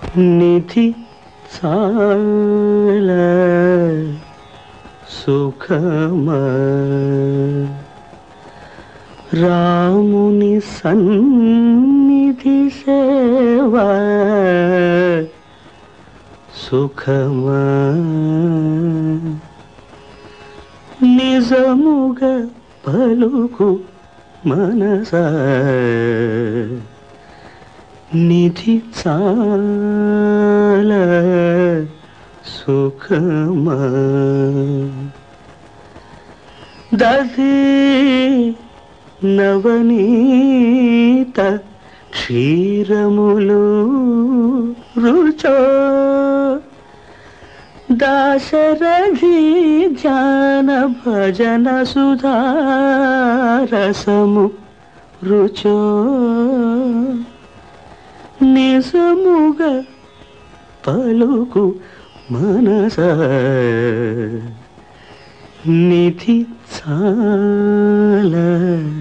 నిధి చాలా సుఖమా రాముని సన్నిధి సేవా సుఖమా నిజముగా పలుకు మనస నిధి చాలా సుఖమా దధి నవనీత క్షీరములు రుచో దాశరథి జాన భజన సుధారసము రుచో నిజముగా పలుకు మనస నిధి చాలా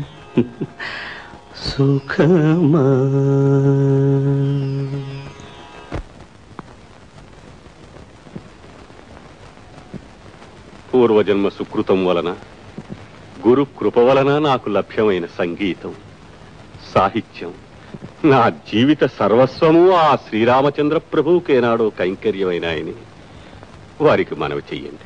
సుఖమా పూర్వజన్మ సుకృతం వలన గురు కృప వలన నాకు లభ్యమైన సంగీతం సాహిత్యం నా జీవిత సర్వస్వము ఆ శ్రీరామచంద్ర ప్రభువుకేనాడో కైంకర్యమైనాయని వారికి మనవి చెయ్యండి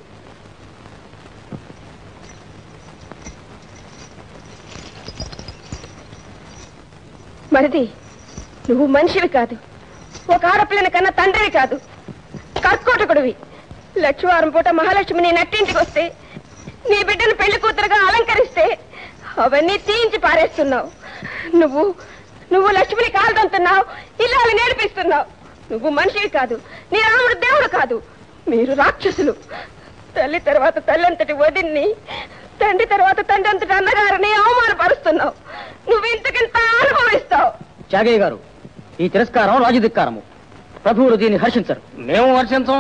మరిది నువ్వు మనిషివి కాదు ఒక ఆడపిల్లని కన్నా తండ్రివి కాదు కర్కోటకుడివి లక్ష్మీవారం పూట మహాలక్ష్మి నీ నట్టింటికి వస్తే నీ బిడ్డను పెళ్లి కూతురుగా అలంకరిస్తే అవన్నీ తీయించి పారేస్తున్నావు నువ్వు నువ్వు లక్ష్మిని కాల్దంతున్నావు ఇల్లాలు నేర్పిస్తున్నావు నువ్వు మనిషివి కాదు నీ రాముడు దేవుడు కాదు మీరు రాక్షసులు తల్లి తర్వాత తల్లంతటి వదిన్ని తండ్రి తర్వాత తండ్రి అంతటి అన్నగారిని అవమానపరుస్తున్నావు నువ్వు ఇంతకింత అనుభవిస్తావు త్యాగయ్య గారు ఈ తిరస్కారం రాజధిక్కారము ప్రభువులు దీన్ని హర్షించరు మేము హర్షించం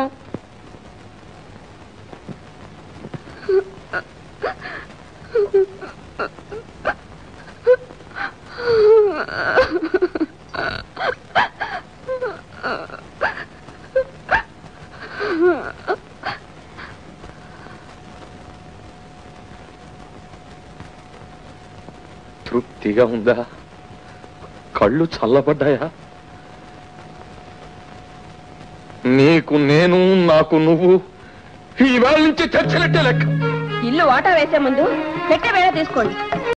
తృప్తిగా ఉందా కళ్ళు చల్లబడ్డాయా నీకు నేను నాకు నువ్వు ఇవాళ నుంచి చచ్చినట్టే లెక్క ఇల్లు వాటా వేసే ముందు పెట్టే వేళ తీసుకోండి